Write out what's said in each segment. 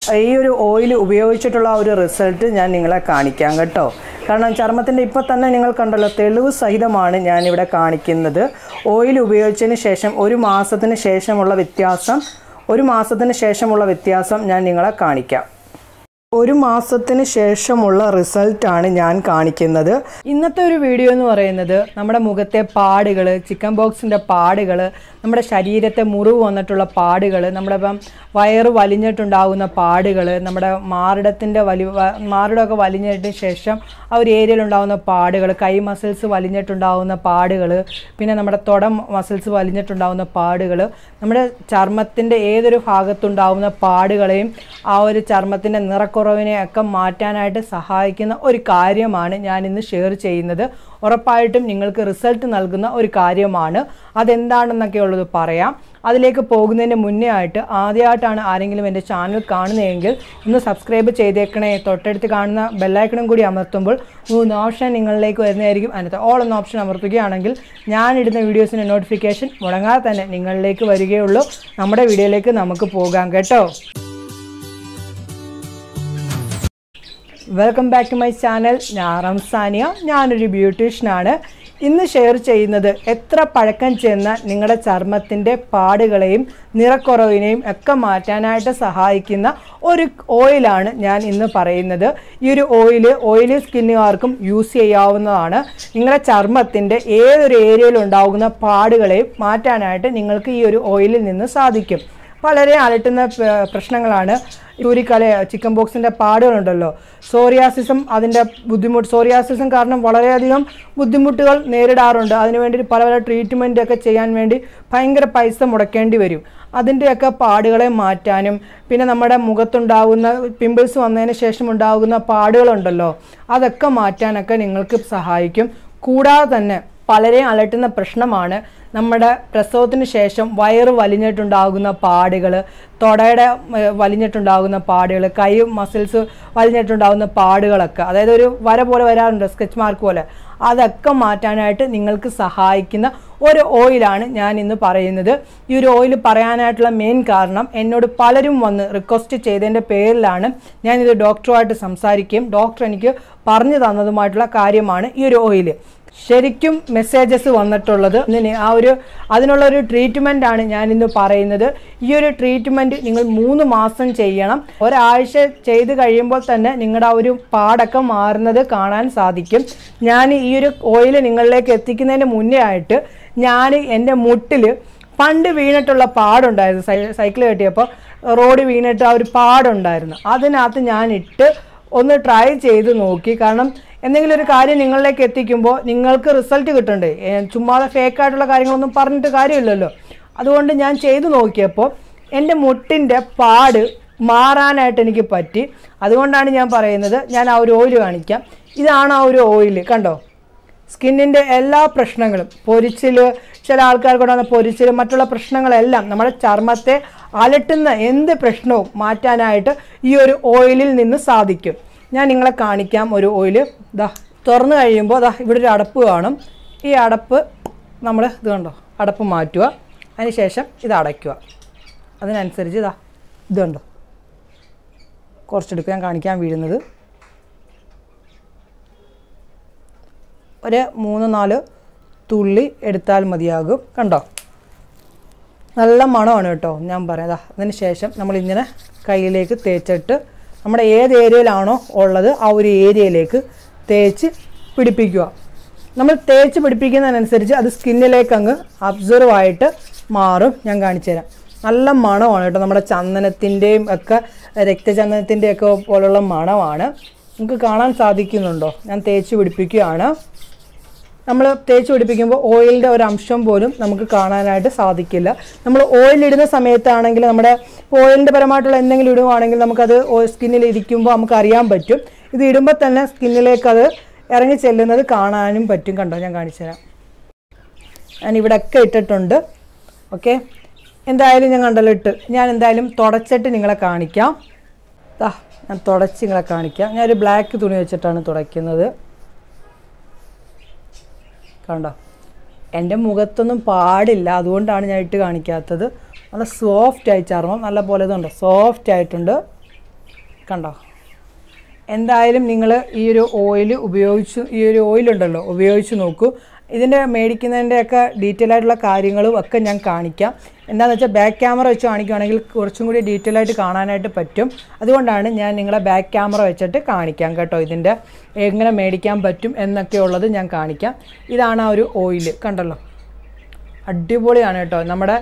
ഈ ഒരു ഓയിൽ ഉപയോഗിച്ചിട്ടുള്ള ഒരു റിസൾട്ട് ഞാൻ നിങ്ങളെ കാണിക്കാം കേട്ടോ കാരണം ചർമ്മത്തിൻ്റെ ഇപ്പോൾ തന്നെ നിങ്ങൾ കണ്ടല്ലോ തെളിവ് സഹിതമാണ് ഞാനിവിടെ കാണിക്കുന്നത് ഓയിൽ ഉപയോഗിച്ചതിന് ശേഷം ഒരു മാസത്തിന് ശേഷമുള്ള വ്യത്യാസം ഒരു മാസത്തിന് ശേഷമുള്ള വ്യത്യാസം ഞാൻ നിങ്ങളെ കാണിക്കാം ഒരു മാസത്തിന് ശേഷമുള്ള റിസൾട്ടാണ് ഞാൻ കാണിക്കുന്നത് ഇന്നത്തെ ഒരു വീഡിയോ എന്ന് പറയുന്നത് നമ്മുടെ മുഖത്തെ പാടുകൾ ചിക്കൻ ബോക്സിൻ്റെ പാടുകൾ നമ്മുടെ ശരീരത്തെ മുറിവ് വന്നിട്ടുള്ള പാടുകൾ നമ്മുടെ ഇപ്പം വയറ് വലിഞ്ഞിട്ടുണ്ടാകുന്ന പാടുകൾ നമ്മുടെ മാറിടത്തിൻ്റെ വലി വ- മാറിടമൊക്കെ വലിഞ്ഞിട്ട് ശേഷം ആ ഒരു ഏരിയയിൽ ഉണ്ടാകുന്ന പാടുകൾ കൈ മസിൽസ് വലിഞ്ഞിട്ടുണ്ടാകുന്ന പാടുകൾ പിന്നെ നമ്മുടെ തുട മസിൽസ് വലിഞ്ഞിട്ടുണ്ടാകുന്ന പാടുകൾ നമ്മുടെ ചർമ്മത്തിൻ്റെ ഏതൊരു ഭാഗത്തുണ്ടാകുന്ന പാടുകളെയും ആ ഒരു ചർമ്മത്തിൻ്റെ നിറക്കുറവിനെ ഒക്കെ മാറ്റാനായിട്ട് സഹായിക്കുന്ന ഒരു കാര്യമാണ് ഞാൻ ഇന്ന് ഷെയർ ചെയ്യുന്നത് ഉറപ്പായിട്ടും നിങ്ങൾക്ക് റിസൾട്ട് നൽകുന്ന ഒരു കാര്യമാണ് അതെന്താണെന്നൊക്കെ ഉള്ളത് പറയാം അതിലേക്ക് പോകുന്നതിന് മുന്നേ ആയിട്ട് ആദ്യമായിട്ടാണ് ആരെങ്കിലും എൻ്റെ ചാനൽ കാണുന്നതെങ്കിൽ ഒന്ന് സബ്സ്ക്രൈബ് ചെയ്തേക്കണേ തൊട്ടടുത്ത് കാണുന്ന ബെല്ലൈക്കണും കൂടി അമർത്തുമ്പോൾ മൂന്ന് ഓപ്ഷൻ നിങ്ങളിലേക്ക് വരുന്നതായിരിക്കും അതിനകത്ത് ഓൾ എന്ന ഓപ്ഷൻ അമർത്തുകയാണെങ്കിൽ ഞാനിടുന്ന വീഡിയോസിൻ്റെ നോട്ടിഫിക്കേഷൻ മുടങ്ങാതെ തന്നെ നിങ്ങളിലേക്ക് വരികയുള്ളൂ നമ്മുടെ വീഡിയോയിലേക്ക് നമുക്ക് പോകാം കേട്ടോ welcome back to my channel ഞാൻ റംസാനിയ ഞാനൊരു ബ്യൂട്ടീഷ്യനാണ് ഇന്ന് ഷെയർ ചെയ്യുന്നത് എത്ര പഴക്കം ചെന്ന നിങ്ങളുടെ ചർമ്മത്തിൻ്റെ പാടുകളെയും നിറക്കുറവിനെയും ഒക്കെ മാറ്റാനായിട്ട് സഹായിക്കുന്ന ഒരു ഓയിലാണ് ഞാൻ ഇന്ന് പറയുന്നത് ഈ ഒരു ഓയിൽ ഓയിലി സ്കിന്നുകാർക്കും യൂസ് ചെയ്യാവുന്നതാണ് നിങ്ങളുടെ ചർമ്മത്തിൻ്റെ ഏതൊരു ഏരിയയിൽ ഉണ്ടാകുന്ന പാടുകളെയും മാറ്റാനായിട്ട് നിങ്ങൾക്ക് ഈ ഒരു ഓയിലിൽ നിന്ന് സാധിക്കും വളരെ അലട്ടുന്ന പ- പ്രശ്നങ്ങളാണ് യൂരിക്കല ചിക്കൻ ബോക്സിൻ്റെ പാടുകളുണ്ടല്ലോ സോറിയാസിസം അതിൻ്റെ ബുദ്ധിമുട്ട് സോറിയാസിസം കാരണം വളരെയധികം ബുദ്ധിമുട്ടുകൾ നേരിടാറുണ്ട് അതിനുവേണ്ടി പല പല ട്രീറ്റ്മെൻ്റ് ഒക്കെ ചെയ്യാൻ വേണ്ടി ഭയങ്കര പൈസ മുടക്കേണ്ടി വരും അതിൻ്റെയൊക്കെ പാടുകളെ മാറ്റാനും പിന്നെ നമ്മുടെ മുഖത്തുണ്ടാകുന്ന പിമ്പിൾസ് വന്നതിന് ശേഷം ഉണ്ടാകുന്ന പാടുകളുണ്ടല്ലോ അതൊക്കെ മാറ്റാനൊക്കെ നിങ്ങൾക്ക് സഹായിക്കും കൂടാതെ തന്നെ പലരെയും അലട്ടുന്ന പ്രശ്നമാണ് നമ്മുടെ പ്രസവത്തിന് ശേഷം വയറ് വലിഞ്ഞിട്ടുണ്ടാകുന്ന പാടുകൾ തൊടയുടെ ഏർ, വലിഞ്ഞിട്ടുണ്ടാകുന്ന പാടുകൾ കൈ മസിൽസ് വലിഞ്ഞിട്ടുണ്ടാകുന്ന പാടുകളൊക്കെ അതായത് ഒരു വര പോലെ വരാറുണ്ട് സ്കെച്ച് മാർക്ക് പോലെ അതൊക്കെ മാറ്റാനായിട്ട് നിങ്ങൾക്ക് സഹായിക്കുന്ന ഒരു ഓയിലാണ് ഞാൻ ഇന്ന് പറയുന്നത് ഈ ഒരു ഓയിൽ പറയാനായിട്ടുള്ള മെയിൻ കാരണം എന്നോട് പലരും വന്ന് റിക്വസ്റ്റ് ചെയ്തതിൻ്റെ പേരിലാണ് ഞാനിത് ഡോക്ടറുമായിട്ട് സംസാരിക്കുകയും ഡോക്ടർ എനിക്ക് പറഞ്ഞു തന്നതുമായിട്ടുള്ള കാര്യമാണ് ഈ ഒരു ഓയിൽ ശരിക്കും മെസ്സേജസ് വന്നിട്ടുള്ളത് ഇതിന് ആ ഒരു അതിനുള്ള ഒരു ട്രീറ്റ്മെൻ്റ് ആണ് ഞാൻ ഇന്ന് പറയുന്നത് ഈ ഒരു ട്രീറ്റ്മെൻറ്റ് നിങ്ങൾ മൂന്ന് മാസം ചെയ്യണം ഒരാഴ്ച ചെയ്ത് കഴിയുമ്പോൾ തന്നെ നിങ്ങളുടെ ആ ഒരു പാടൊക്കെ മാറുന്നത് കാണാൻ സാധിക്കും ഞാൻ ഈ ഒരു ഓയിൽ നിങ്ങളിലേക്ക് എത്തിക്കുന്നതിന് മുന്നേ ആയിട്ട് ഞാൻ എൻ്റെ മുട്ടിൽ പണ്ട് വീണിട്ടുള്ള പാടുണ്ടായിരുന്നു സൈ സൈക്കിൾ കെട്ടിയപ്പോൾ റോഡ് വീണിട്ട് ആ ഒരു പാടുണ്ടായിരുന്നു അതിനകത്ത് ഞാൻ ഇട്ട് ഒന്ന് ട്രൈ ചെയ്ത് നോക്കി കാരണം എന്തെങ്കിലും ഒരു കാര്യം നിങ്ങളിലേക്ക് എത്തിക്കുമ്പോൾ നിങ്ങൾക്ക് റിസൾട്ട് കിട്ടണ്ടേ ഏ, ചുമ്മാതെ ഫേക്ക് ആയിട്ടുള്ള കാര്യങ്ങളൊന്നും പറഞ്ഞിട്ട് കാര്യമില്ലല്ലോ അതുകൊണ്ട് ഞാൻ ചെയ്തു നോക്കിയപ്പോൾ എൻ്റെ മുട്ടിൻ്റെ പാട് മാറാനായിട്ട് എനിക്ക് പറ്റി അതുകൊണ്ടാണ് ഞാൻ പറയുന്നത് ഞാൻ ആ ഒരു ഓയിൽ കാണിക്കാം ഇതാണ് ആ ഒരു ഓയിൽ കണ്ടോ സ്കിന്നിൻ്റെ എല്ലാ പ്രശ്നങ്ങളും പൊരിച്ചിൽ ചില ആൾക്കാർക്കുണ്ടാകുന്ന പൊരിച്ചിൽ മറ്റുള്ള പ്രശ്നങ്ങളെല്ലാം നമ്മുടെ ചർമ്മത്തെ അലട്ടുന്ന എന്ത് പ്രശ്നവും മാറ്റാനായിട്ട് ഈ ഒരു ഓയിലിൽ നിന്ന് സാധിക്കും ഞാൻ നിങ്ങളെ കാണിക്കാം ഒരു ഓയിൽ ദാ തുറന്നു കഴിയുമ്പോൾ ദാ ഇവിടെ ഒരു അടപ്പ് കാണും ഈ അടപ്പ് നമ്മൾ ഇത് കണ്ടോ അടപ്പ് മാറ്റുക അതിനുശേഷം ഇത് അടയ്ക്കുക അതിനനുസരിച്ച് ഇതാ ഇത് കണ്ടോ കുറച്ചെടുക്കുക ഞാൻ കാണിക്കാൻ വീഴുന്നത് ഒരു മൂന്ന് നാല് തുള്ളി എടുത്താൽ മതിയാകും കണ്ടോ നല്ല മണമാണ് കേട്ടോ ഞാൻ പറയാം അതിന് ശേഷം നമ്മളിങ്ങനെ കയ്യിലേക്ക് തേച്ചിട്ട് നമ്മുടെ ഏത് ഏരിയയിലാണോ ഉള്ളത് ആ ഒരു ഏരിയയിലേക്ക് തേച്ച് പിടിപ്പിക്കുക നമ്മൾ തേച്ച് പിടിപ്പിക്കുന്നതിനനുസരിച്ച് അത് സ്കിന്നിലേക്ക് അങ്ങ് അബ്സർവ് ആയിട്ട് മാറും ഞാൻ കാണിച്ചു തരാം നല്ല മണമാണ് കേട്ടോ നമ്മുടെ ചന്ദനത്തിൻ്റെയും ഒക്കെ രക്തചന്ദനത്തിൻ്റെയും ഒക്കെ പോലുള്ള മണമാണ് നിങ്ങൾക്ക് കാണാൻ സാധിക്കുന്നുണ്ടോ ഞാൻ തേച്ച് പിടിപ്പിക്കുകയാണ് നമ്മൾ തേച്ച് പിടിപ്പിക്കുമ്പോൾ ഓയിലിൻ്റെ ഒരു അംശം പോലും നമുക്ക് കാണാനായിട്ട് സാധിക്കില്ല നമ്മൾ ഓയിൽ ഇടുന്ന സമയത്താണെങ്കിൽ നമ്മുടെ ഓയിലിൻ്റെ പരമായിട്ടുള്ള എന്തെങ്കിലും ഇടുവാണെങ്കിൽ നമുക്കത് സ്കിന്നിൽ ഇരിക്കുമ്പോൾ നമുക്ക് അറിയാൻ പറ്റും ഇത് ഇടുമ്പോൾ തന്നെ സ്കിന്നിലേക്ക് അത് ഇറങ്ങി ചെല്ലുന്നത് കാണാനും പറ്റും കണ്ടോ ഞാൻ കാണിച്ചു തരാം ഞാൻ ഇവിടെയൊക്കെ ഇട്ടിട്ടുണ്ട് ഓക്കെ എന്തായാലും ഞാൻ കണ്ടല്ലോ ഇട്ട് ഞാൻ എന്തായാലും തുടച്ചിട്ട് നിങ്ങളെ കാണിക്കാം ദാ ഞാൻ തുടച്ച് നിങ്ങളെ കാണിക്കാം ഞാനൊരു ബ്ലാക്ക് തുണി വെച്ചിട്ടാണ് തുടയ്ക്കുന്നത് കണ്ടോ എൻ്റെ മുഖത്തൊന്നും പാടില്ല അതുകൊണ്ടാണ് ഞാൻ ഇട്ട് കാണിക്കാത്തത് നല്ല സോഫ്റ്റ് ആയി ചർമ്മം നല്ല പോലെ ഇതുണ്ട് സോഫ്റ്റ് ആയിട്ടുണ്ട് കണ്ടോ എന്തായാലും നിങ്ങൾ ഈ ഒരു ഓയിൽ ഉപയോഗിച്ച് ഈ ഒരു ഓയിലുണ്ടല്ലോ ഉപയോഗിച്ച് നോക്കൂ ഇതിൻ്റെ മേടിക്കുന്നതിൻ്റെയൊക്കെ ഡീറ്റെയിൽ ആയിട്ടുള്ള കാര്യങ്ങളും ഒക്കെ ഞാൻ കാണിക്കാം എന്താണെന്ന് വെച്ചാൽ ബാക്ക് ക്യാമറ വെച്ച് കാണിക്കുകയാണെങ്കിൽ കുറച്ചും കൂടി ഡീറ്റെയിൽ ആയിട്ട് കാണാനായിട്ട് പറ്റും അതുകൊണ്ടാണ് ഞാൻ നിങ്ങളെ ബാക്ക് ക്യാമറ വെച്ചിട്ട് കാണിക്കാം കേട്ടോ ഇതിൻ്റെ എങ്ങനെ മേടിക്കാൻ പറ്റും എന്നൊക്കെ ഉള്ളത് ഞാൻ കാണിക്കാം ഇതാണ് ആ ഒരു ഓയിൽ കണ്ടല്ലോ അടിപൊളിയാണ് കേട്ടോ നമ്മുടെ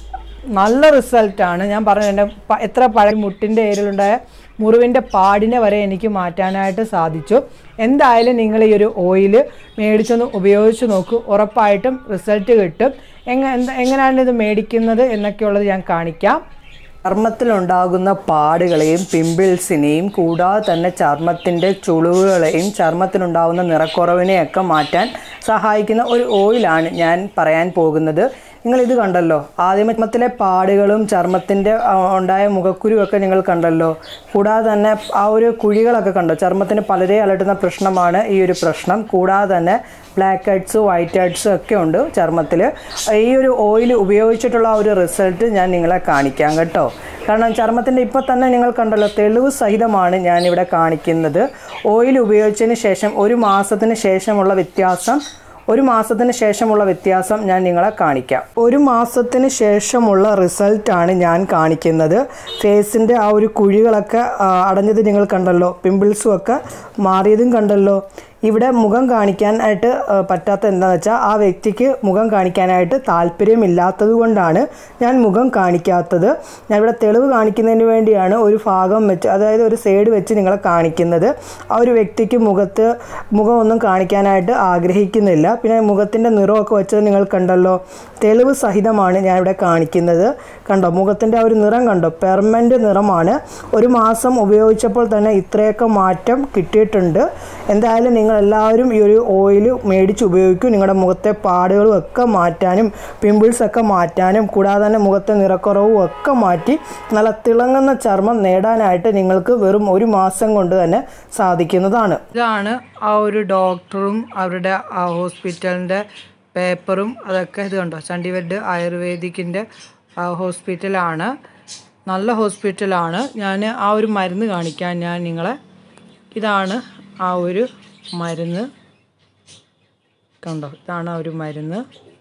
നല്ല റിസൾട്ടാണ് ഞാൻ പറഞ്ഞു എൻ്റെ പ- എത്ര പഴയ മുട്ടിൻ്റെ ഏരിയയിലുണ്ടായ മുറിവിൻ്റെ പാടിനെ വരെ എനിക്ക് മാറ്റാനായിട്ട് സാധിച്ചു എന്തായാലും നിങ്ങൾ ഈ ഒരു ഓയിൽ മേടിച്ചൊന്ന് ഉപയോഗിച്ച് നോക്കൂ ഉറപ്പായിട്ടും റിസൾട്ട് കിട്ടും എങ്ങ എന്ത് എങ്ങനെയാണ് ഇത് മേടിക്കുന്നത് എന്നൊക്കെയുള്ളത് ഞാൻ കാണിക്കാം ചർമ്മത്തിലുണ്ടാകുന്ന പാടുകളെയും പിമ്പിൾസിനെയും കൂടാതെ തന്നെ ചർമ്മത്തിൻ്റെ ചുളിവുകളെയും ചർമ്മത്തിനുണ്ടാകുന്ന നിറക്കുറവിനെയൊക്കെ മാറ്റാൻ സഹായിക്കുന്ന ഒരു ഓയിലാണ് ഞാൻ പറയാൻ പോകുന്നത് നിങ്ങൾ ഇത് കണ്ടല്ലോ ആദ്യമേ ചർമ്മത്തിലെ പാടുകളും ചർമ്മത്തിൻ്റെ ആ, ഉണ്ടായ മുഖക്കുരുവൊക്കെ നിങ്ങൾ കണ്ടല്ലോ കൂടാതെ തന്നെ ആ ഒരു കുഴികളൊക്കെ കണ്ടോ ചർമ്മത്തിന് പലരെ അലട്ടുന്ന പ്രശ്നമാണ് ഈ ഒരു പ്രശ്നം കൂടാതെ തന്നെ ബ്ലാക്ക് ഹെഡ്സ് വൈറ്റ് ഹെഡ്സ് ഒക്കെ ഉണ്ട് ചർമ്മത്തിൽ ഈ ഒരു ഓയിൽ ഉപയോഗിച്ചിട്ടുള്ള ആ ഒരു റിസൾട്ട് ഞാൻ നിങ്ങളെ കാണിക്കാം കേട്ടോ കാരണം ചർമ്മത്തിൻ്റെ ഇപ്പോൾ തന്നെ നിങ്ങൾ കണ്ടല്ലോ തെളിവ് സഹിതമാണ് ഞാനിവിടെ കാണിക്കുന്നത് ഓയിൽ ഉപയോഗിച്ചതിന് ശേഷം ഒരു മാസത്തിന് ശേഷമുള്ള വ്യത്യാസം ഒരു മാസത്തിന് ശേഷമുള്ള വ്യത്യാസം ഞാൻ നിങ്ങളെ കാണിക്കാം ഒരു മാസത്തിന് ശേഷമുള്ള റിസൾട്ടാണ് ഞാൻ കാണിക്കുന്നത് ഫേസിൻ്റെ ആ ഒരു കുഴികളൊക്കെ ആ, അടഞ്ഞത് നിങ്ങൾ കണ്ടല്ലോ പിമ്പിൾസും ഒക്കെ മാറിയതും കണ്ടല്ലോ ഇവിടെ മുഖം കാണിക്കാനായിട്ട് ആ, പറ്റാത്ത എന്താണെന്ന് വെച്ചാൽ ആ വ്യക്തിക്ക് മുഖം കാണിക്കാനായിട്ട് താല്പര്യമില്ലാത്തത് കൊണ്ടാണ് ഞാൻ മുഖം കാണിക്കാത്തത് ഞാൻ ഇവിടെ തെളിവ് കാണിക്കുന്നതിന് വേണ്ടിയാണ് ഒരു ഭാഗം വെച്ച് അതായത് ഒരു സൈഡ് വെച്ച് നിങ്ങളെ കാണിക്കുന്നത് ആ ഒരു വ്യക്തിക്ക് മുഖത്ത് മുഖമൊന്നും കാണിക്കാനായിട്ട് ആഗ്രഹിക്കുന്നില്ല പിന്നെ മുഖത്തിൻ്റെ നിറമൊക്കെ വെച്ചത് നിങ്ങൾ കണ്ടല്ലോ തെളിവ് സഹിതമാണ് ഞാൻ ഇവിടെ കാണിക്കുന്നത് കണ്ടോ മുഖത്തിൻ്റെ ആ ഒരു നിറം കണ്ടോ പെർമനൻ്റ് നിറമാണ് ഒരു മാസം ഉപയോഗിച്ചപ്പോൾ തന്നെ ഇത്രയൊക്കെ മാറ്റം കിട്ടിയിട്ടുണ്ട് എന്തായാലും നിങ്ങൾ എല്ലാവരും ഈ ഒരു ഓയിൽ മേടിച്ച് ഉപയോഗിക്കും നിങ്ങളുടെ മുഖത്തെ പാടുകളും ഒക്കെ മാറ്റാനും പിമ്പിൾസ് ഒക്കെ മാറ്റാനും കൂടാതെ തന്നെ മുഖത്തെ നിറക്കുറവും ഒക്കെ മാറ്റി നല്ല തിളങ്ങുന്ന ചർമ്മം നേടാനായിട്ട് നിങ്ങൾക്ക് വെറും ഒരു മാസം കൊണ്ട് തന്നെ സാധിക്കുന്നതാണ് ഇതാണ് ആ ഒരു ഡോക്ടറും അവരുടെ ആ ഹോസ്പിറ്റലിൻ്റെ പേപ്പറും അതൊക്കെ ഇത് കണ്ടോ ചണ്ഡീഗഡ് ആയുർവേദിക്കിൻ്റെ ഹോസ്പിറ്റലാണ് നല്ല ഹോസ്പിറ്റലാണ് ഞാൻ ആ ഒരു മരുന്ന് കാണിക്കാൻ ഞാൻ നിങ്ങളെ ഇതാണ് ആ ഒരു മരുന്ന് കണ്ടോ ഇതാണ് ആ ഒരു മരുന്ന്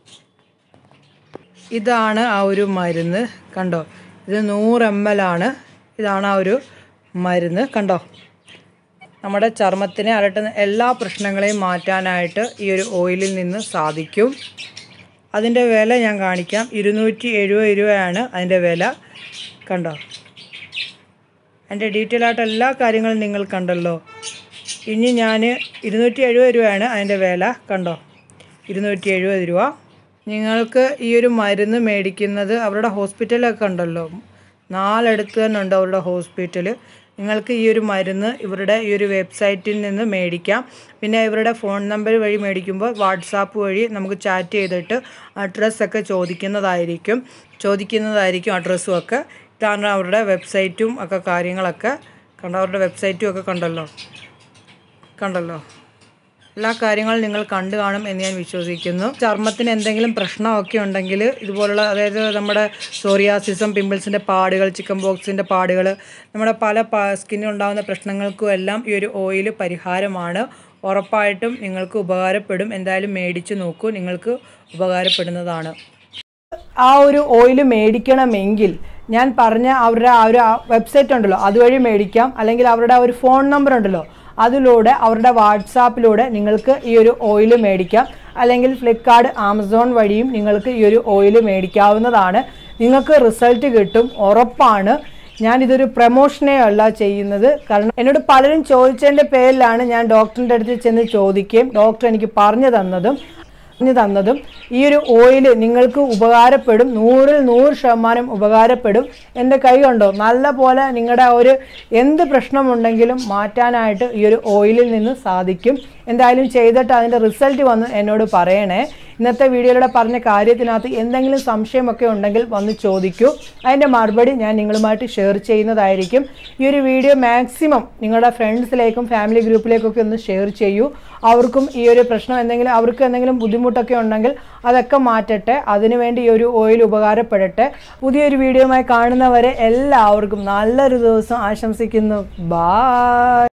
ഇതാണ് ആ ഒരു മരുന്ന് കണ്ടോ ഇത് നൂറ് എം എൽ ആണ് ഇതാണ് ആ ഒരു മരുന്ന് കണ്ടോ നമ്മുടെ ചർമ്മത്തിനെ അലട്ടുന്ന എല്ലാ പ്രശ്നങ്ങളെയും മാറ്റാനായിട്ട് ഈ ഒരു ഓയിലിൽ നിന്ന് സാധിക്കും അതിൻ്റെ വില ഞാൻ കാണിക്കാം ഇരുന്നൂറ്റി എഴുപത് രൂപയാണ് അതിൻ്റെ വില കണ്ടോ അതിൻ്റെ ഡീറ്റെയിൽ ആയിട്ട് എല്ലാ കാര്യങ്ങളും നിങ്ങൾ കണ്ടല്ലോ ഇനി ഞാൻ ഇരുന്നൂറ്റി എഴുപത് രൂപയാണ് അതിൻ്റെ വില കണ്ടോ ഇരുന്നൂറ്റി എഴുപത് രൂപ നിങ്ങൾക്ക് ഈ ഒരു മരുന്ന് മേടിക്കുന്നത് അവരുടെ ഹോസ്പിറ്റലൊക്കെ ഉണ്ടല്ലോ നാലടുത്ത് തന്നെ ഉണ്ട് അവരുടെ ഹോസ്പിറ്റൽ നിങ്ങൾക്ക് ഈ ഒരു മരുന്ന് ഇവരുടെ ഈ ഒരു വെബ്സൈറ്റിൽ നിന്ന് മേടിക്കാം പിന്നെ ഇവരുടെ ഫോൺ നമ്പർ വഴി മേടിക്കുമ്പോൾ വാട്സാപ്പ് വഴി നമുക്ക് ചാറ്റ് ചെയ്തിട്ട് അഡ്രസ്സൊക്കെ ചോദിക്കുന്നതായിരിക്കും ചോദിക്കുന്നതായിരിക്കും അഡ്രസ്സും ഒക്കെ ഇതാണ് അവരുടെ വെബ്സൈറ്റും ഒക്കെ കാര്യങ്ങളൊക്കെ കണ്ടോ അവരുടെ വെബ്സൈറ്റും ഒക്കെ കണ്ടല്ലോ കണ്ടല്ലോ എല്ലാ കാര്യങ്ങളും നിങ്ങൾ കണ്ടു കാണും എന്ന് ഞാൻ വിശ്വസിക്കുന്നു ചർമ്മത്തിന് എന്തെങ്കിലും പ്രശ്നമൊക്കെ ഉണ്ടെങ്കിൽ ഇതുപോലുള്ള അതായത് നമ്മുടെ സോറിയാസിസം പിമ്പിൾസിൻ്റെ പാടുകൾ ചിക്കൻ ബോക്സിൻ്റെ പാടുകൾ നമ്മുടെ പല സ്കിന്നിൽ ഉണ്ടാകുന്ന പ്രശ്നങ്ങൾക്കും എല്ലാം ഈ ഒരു ഓയിൽ പരിഹാരമാണ് ഉറപ്പായിട്ടും നിങ്ങൾക്ക് ഉപകാരപ്പെടും എന്തായാലും മേടിച്ച് നോക്കൂ നിങ്ങൾക്ക് ഉപകാരപ്പെടുന്നതാണ് ആ ഒരു ഓയിൽ മേടിക്കണമെങ്കിൽ ഞാൻ പറഞ്ഞ അവരുടെ ആ ഒരു വെബ്സൈറ്റ് ഉണ്ടല്ലോ അതുവഴി മേടിക്കാം അല്ലെങ്കിൽ അവരുടെ ആ ഒരു ഫോൺ നമ്പർ ഉണ്ടല്ലോ അതിലൂടെ അവരുടെ വാട്സാപ്പിലൂടെ നിങ്ങൾക്ക് ഈ ഒരു ഓയിൽ മേടിക്കാം അല്ലെങ്കിൽ ഫ്ലിപ്കാർട്ട് ആമസോൺ വഴിയും നിങ്ങൾക്ക് ഈ ഒരു ഓയിൽ മേടിക്കാവുന്നതാണ് നിങ്ങൾക്ക് റിസൾട്ട് കിട്ടും ഉറപ്പാണ് ഞാൻ ഇതൊരു പ്രൊമോഷനേ അല്ല ചെയ്യുന്നത് കാരണം എന്നോട് പലരും ചോദിച്ചതിൻ്റെ പേരിലാണ് ഞാൻ ഡോക്ടറിൻ്റെ അടുത്ത് ചെന്ന് ചോദിക്കുകയും ഡോക്ടർ എനിക്ക് പറഞ്ഞു തന്നതും പറഞ്ഞു തന്നതും ഈ ഒരു ഓയിൽ നിങ്ങൾക്ക് ഉപകാരപ്പെടും നൂറിൽ നൂറ് ശതമാനം ഉപകാരപ്പെടും എൻ്റെ കൈ കണ്ടോ നല്ല പോലെ നിങ്ങളുടെ ഒരു എന്ത് പ്രശ്നമുണ്ടെങ്കിലും മാറ്റാനായിട്ട് ഈ ഒരു ഓയിലിൽ നിന്ന് സാധിക്കും എന്തായാലും ചെയ്തിട്ട് അതിൻ്റെ റിസൾട്ട് വന്ന് എന്നോട് പറയണേ ഇന്നത്തെ വീഡിയോയിലൂടെ പറഞ്ഞ കാര്യത്തിനകത്ത് എന്തെങ്കിലും സംശയമൊക്കെ ഉണ്ടെങ്കിൽ വന്ന് ചോദിക്കൂ അതിൻ്റെ മറുപടി ഞാൻ നിങ്ങളുമായിട്ട് ഷെയർ ചെയ്യുന്നതായിരിക്കും ഈ ഒരു വീഡിയോ മാക്സിമം നിങ്ങളുടെ ഫ്രണ്ട്സിലേക്കും ഫാമിലി ഗ്രൂപ്പിലേക്കൊക്കെ ഒന്ന് ഷെയർ ചെയ്യൂ അവർക്കും ഈ ഒരു പ്രശ്നം എന്തെങ്കിലും അവർക്ക് എന്തെങ്കിലും ബുദ്ധിമുട്ടൊക്കെ ഉണ്ടെങ്കിൽ അതൊക്കെ മാറ്റട്ടെ അതിനുവേണ്ടി ഈ ഒരു ഓയിൽ ഉപകാരപ്പെടട്ടെ പുതിയൊരു വീഡിയോയുമായി കാണുന്നവരെ എല്ലാവർക്കും നല്ലൊരു ദിവസം ആശംസിക്കുന്നു ബായ്